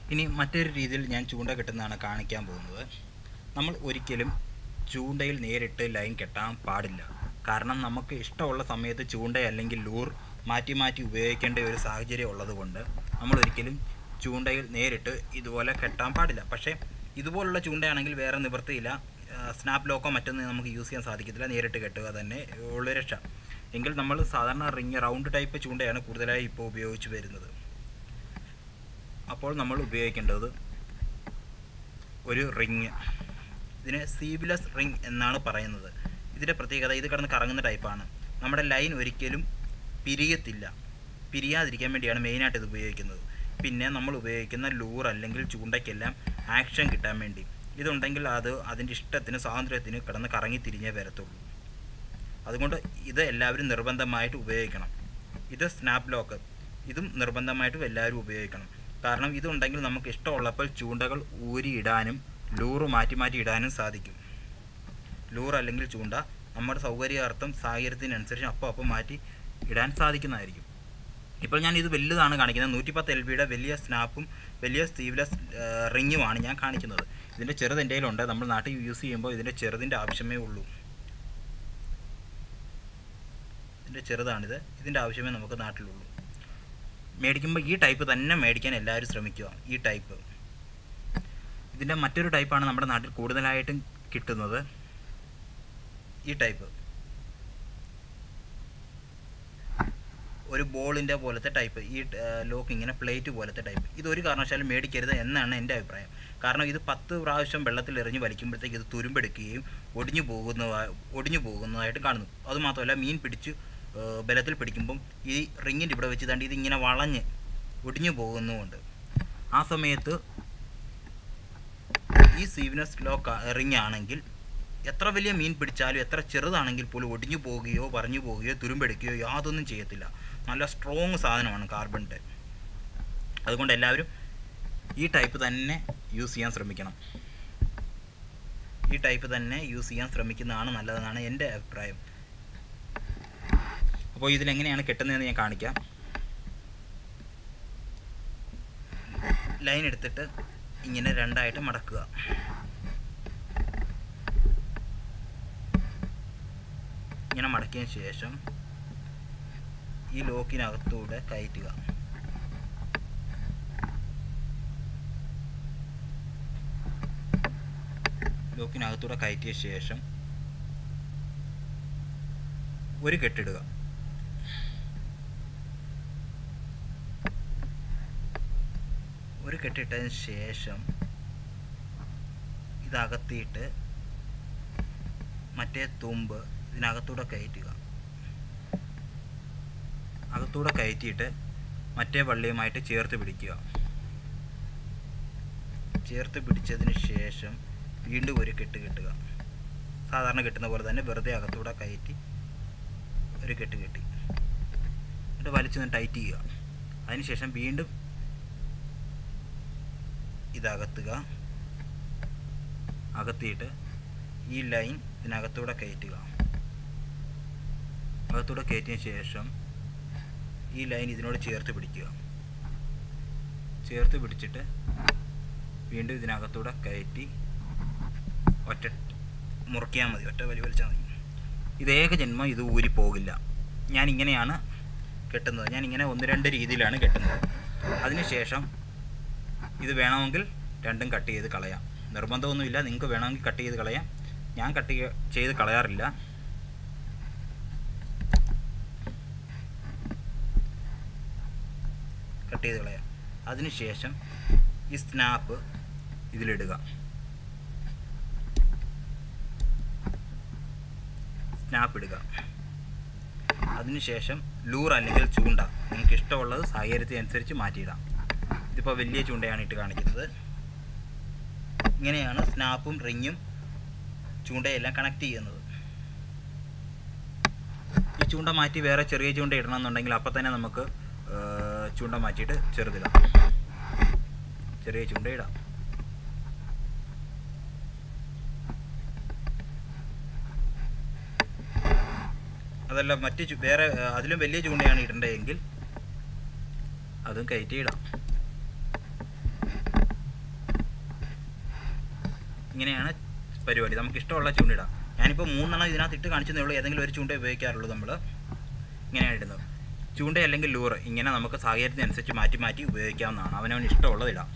ഇനി മറ്റൊരു രീതിയിൽ ഞാൻ ചൂണ്ട കെട്ടുന്നതാണ് കാണിക്കാൻ പോകുന്നത് നമ്മൾ ഒരിക്കലും ചൂണ്ടയിൽ നേരിട്ട് ലൈൻ കെട്ടാൻ പാടില്ല കാരണം നമുക്ക് ഇഷ്ടമുള്ള സമയത്ത് ചൂണ്ട അല്ലെങ്കിൽ ലൂർ മാറ്റി മാറ്റി ഉപയോഗിക്കേണ്ട ഒരു സാഹചര്യം ഉള്ളതുകൊണ്ട് നമ്മൾ ഒരിക്കലും ചൂണ്ടയിൽ നേരിട്ട് ഇതുപോലെ കെട്ടാൻ പാടില്ല പക്ഷേ ഇതുപോലുള്ള ചൂണ്ടയാണെങ്കിൽ വേറെ നിവൃത്തിയില്ല സ്നാപ്പ് ലോക്കോ മറ്റൊന്നും നമുക്ക് യൂസ് ചെയ്യാൻ സാധിക്കത്തില്ല നേരിട്ട് കെട്ടുക തന്നെ ഉള്ള രക്ഷ എങ്കിൽ നമ്മൾ സാധാരണ റിങ് റൗണ്ട് ടൈപ്പ് ചൂണ്ടയാണ് കൂടുതലായി ഇപ്പോൾ ഉപയോഗിച്ച് വരുന്നത് അപ്പോൾ നമ്മൾ ഉപയോഗിക്കേണ്ടത് ഒരു റിങ് ഇതിന് സീബ്ലെസ് റിങ് എന്നാണ് പറയുന്നത് ഇതിൻ്റെ പ്രത്യേകത ഇത് കിടന്ന് കറങ്ങുന്ന ടൈപ്പാണ് നമ്മുടെ ലൈൻ ഒരിക്കലും പിരിയത്തില്ല പിരിയാതിരിക്കാൻ വേണ്ടിയാണ് മെയിനായിട്ട് ഇത് ഉപയോഗിക്കുന്നത് പിന്നെ നമ്മൾ ഉപയോഗിക്കുന്ന ലൂർ അല്ലെങ്കിൽ ചൂണ്ടയ്ക്കെല്ലാം ആക്ഷൻ കിട്ടാൻ വേണ്ടി ഇതുണ്ടെങ്കിൽ അത് അതിൻ്റെ ഇഷ്ടത്തിന് സ്വാതന്ത്ര്യത്തിന് കിടന്ന് കറങ്ങി തിരിഞ്ഞേ വരത്തുള്ളൂ അതുകൊണ്ട് ഇത് എല്ലാവരും നിർബന്ധമായിട്ട് ഉപയോഗിക്കണം ഇത് സ്നാപ്പ് ലോക്ക് ഇതും നിർബന്ധമായിട്ടും എല്ലാവരും ഉപയോഗിക്കണം കാരണം ഇതുണ്ടെങ്കിൽ നമുക്ക് ഇഷ്ടമുള്ളപ്പോൾ ചൂണ്ടകൾ ഊരിയിടാനും ലൂറ് മാറ്റി മാറ്റി ഇടാനും സാധിക്കും ലൂർ അല്ലെങ്കിൽ ചൂണ്ട നമ്മുടെ സൗകര്യാർത്ഥം സാഹചര്യത്തിനനുസരിച്ച് അപ്പോൾ അപ്പോൾ മാറ്റി ഇടാൻ സാധിക്കുന്നതായിരിക്കും ഇപ്പോൾ ഞാൻ ഇത് വലുതാണ് കാണിക്കുന്നത് നൂറ്റിപ്പത്ത് എൽ ബിയുടെ വലിയ സ്നാപ്പും വലിയ സ്റ്റീവ്ലെസ് റിങ്ങുമാണ് ഞാൻ കാണിക്കുന്നത് ഇതിൻ്റെ ചെറുത് എൻ്റെ കയ്യിലുണ്ട് നമ്മൾ നാട്ടിൽ യൂസ് ചെയ്യുമ്പോൾ ഇതിൻ്റെ ചെറുതിൻ്റെ ആവശ്യമേ ഉള്ളൂ ഇതിൻ്റെ ചെറുതാണിത് ഇതിൻ്റെ ആവശ്യമേ നമുക്ക് നാട്ടിലുള്ളൂ മേടിക്കുമ്പോൾ ഈ ടൈപ്പ് തന്നെ മേടിക്കാൻ എല്ലാവരും ശ്രമിക്കുക ഈ ടൈപ്പ് ഇതിൻ്റെ മറ്റൊരു ടൈപ്പാണ് നമ്മുടെ നാട്ടിൽ കൂടുതലായിട്ടും കിട്ടുന്നത് ഈ ടൈപ്പ് ഒരു ബോളിൻ്റെ പോലത്തെ ടൈപ്പ് ഈ ലോക്ക് ഇങ്ങനെ പ്ലേറ്റ് പോലത്തെ ടൈപ്പ് ഇതൊരു കാരണവശാലും മേടിക്കരുത് എന്നാണ് എൻ്റെ അഭിപ്രായം കാരണം ഇത് പത്ത് പ്രാവശ്യം വെള്ളത്തിൽ എറിഞ്ഞ് വലിക്കുമ്പോഴത്തേക്ക് ഇത് തുരുമ്പെടുക്കുകയും ഒടിഞ്ഞു പോകുന്ന ഒടിഞ്ഞു പോകുന്നതായിട്ട് കാണുന്നു അതുമാത്രമല്ല മീൻ പിടിച്ച് ബലത്തിൽ പിടിക്കുമ്പം ഈ റിങ്ങിൻ്റെ ഇവിടെ വെച്ച് തണ്ടി ഇതിങ്ങനെ വളഞ്ഞ് ഒടിഞ്ഞു പോകുന്നുമുണ്ട് ആ സമയത്ത് ഈ സീവ്നെസ് ലോക്ക് റിങ് ആണെങ്കിൽ എത്ര വലിയ മീൻ പിടിച്ചാലും എത്ര ചെറുതാണെങ്കിൽ പോലും ഒടിഞ്ഞു പോവുകയോ പറഞ്ഞു പോവുകയോ തുരുമ്പെടുക്കുകയോ യാതൊന്നും ചെയ്യത്തില്ല നല്ല സ്ട്രോങ് സാധനമാണ് കാർബണിൻ്റെ അതുകൊണ്ട് എല്ലാവരും ഈ ടൈപ്പ് തന്നെ യൂസ് ചെയ്യാൻ ശ്രമിക്കണം ഈ ടൈപ്പ് തന്നെ യൂസ് ചെയ്യാൻ ശ്രമിക്കുന്നതാണ് നല്ലതെന്നാണ് എൻ്റെ അഭിപ്രായം അപ്പോൾ ഇതിലെങ്ങനെയാണ് കെട്ടുന്നതെന്ന് ഞാൻ കാണിക്കാം ലൈൻ എടുത്തിട്ട് ഇങ്ങനെ രണ്ടായിട്ട് മടക്കുക ഇങ്ങനെ മടക്കിയതിന് ശേഷം ഈ ലോക്കിനകത്തൂടെ കയറ്റുക ലോക്കിനകത്തൂടെ കയറ്റിയ ശേഷം ഒരു കെട്ടിടുക ഒരു കെട്ടിട്ടതിന് ശേഷം ഇതകത്തിയിട്ട് മറ്റേ തുമ്പ് ഇതിനകത്തൂടെ കയറ്റുക അകത്തൂടെ കയറ്റിയിട്ട് മറ്റേ വള്ളിയുമായിട്ട് ചേർത്ത് പിടിക്കുക ചേർത്ത് പിടിച്ചതിന് ശേഷം വീണ്ടും ഒരു കെട്ട് കെട്ടുക സാധാരണ കെട്ടുന്ന പോലെ തന്നെ വെറുതെ അകത്തൂടെ കയറ്റി ഒരു കെട്ട് കെട്ടി എന്നിട്ട് വലിച്ചൊന്ന് ടൈറ്റ് ചെയ്യുക അതിനുശേഷം വീണ്ടും ഇതകത്തുക അകത്തിയിട്ട് ഈ ലൈൻ ഇതിനകത്തൂടെ കയറ്റുക അകത്തൂടെ കയറ്റിയ ശേഷം ഈ ലൈൻ ഇതിനോട് ചേർത്ത് പിടിക്കുക ചേർത്ത് പിടിച്ചിട്ട് വീണ്ടും ഇതിനകത്തൂടെ കയറ്റി ഒറ്റ മുറിക്കാൻ മതി ഒറ്റ വലി വലിച്ചാൽ മതി ഇത് ഏക ജന്മം ഇത് ഊരി പോകില്ല ഞാൻ ഇങ്ങനെയാണ് കെട്ടുന്നത് ഞാൻ ഇങ്ങനെ ഒന്ന് രണ്ട് രീതിയിലാണ് കെട്ടുന്നത് അതിനുശേഷം ഇത് വേണമെങ്കിൽ രണ്ടും കട്ട് ചെയ്ത് കളയാം നിർബന്ധമൊന്നുമില്ല നിങ്ങൾക്ക് വേണമെങ്കിൽ കട്ട് ചെയ്ത് കളയാം ഞാൻ കട്ട് ചെയ്ത് കളയാറില്ല കട്ട് ചെയ്ത് കളയാം അതിനുശേഷം ഈ സ്നാപ്പ് ഇതിലിടുക സ്നാപ്പ് ഇടുക അതിനുശേഷം ലൂർ അല്ലെങ്കിൽ ചൂണ്ട നിങ്ങൾക്ക് ഇഷ്ടമുള്ളത് സാഹചര്യത്തിനനുസരിച്ച് മാറ്റിയിടാം ഇതിപ്പോൾ വലിയ ചൂണ്ടയാണ് ഇട്ട് കാണിക്കുന്നത് ഇങ്ങനെയാണ് സ്നാപ്പും റിങ്ങും ചൂണ്ടയെല്ലാം കണക്ട് ചെയ്യുന്നത് ഈ ചൂണ്ട മാറ്റി വേറെ ചെറിയ ചൂണ്ട ഇടണമെന്നുണ്ടെങ്കിൽ അപ്പം തന്നെ നമുക്ക് ചൂണ്ട മാറ്റിയിട്ട് ചെറുതിടാം ചെറിയ ചൂണ്ട ഇടാം അതല്ല മറ്റ് ചു- വേറെ ആ, അതിലും വലിയ ചൂണ്ടയാണ് ഇടേണ്ടതെങ്കിൽ അതും കയറ്റി ഇടാം ഇങ്ങനെയാണ് പരിപാടി നമുക്ക് ഇഷ്ടമുള്ള ചൂണ്ട ഇടാം ഞാനിപ്പോൾ മൂന്നെണ്ണം ഇതിനകത്ത് ഇട്ട് കാണിച്ചതേ ഉള്ളൂ ഏതെങ്കിലും ഒരു ചൂണ്ട ഉപയോഗിക്കാറുള്ളൂ നമ്മൾ ഇങ്ങനെയാണ് ഇടുന്നത് ചൂണ്ട അല്ലെങ്കിൽ ലൂറ് ഇങ്ങനെ നമുക്ക് സാഹചര്യത്തിനനുസരിച്ച് മാറ്റി മാറ്റി ഉപയോഗിക്കാവുന്നതാണ് അവനവന് ഇഷ്ടമുള്ളത് ഇടാം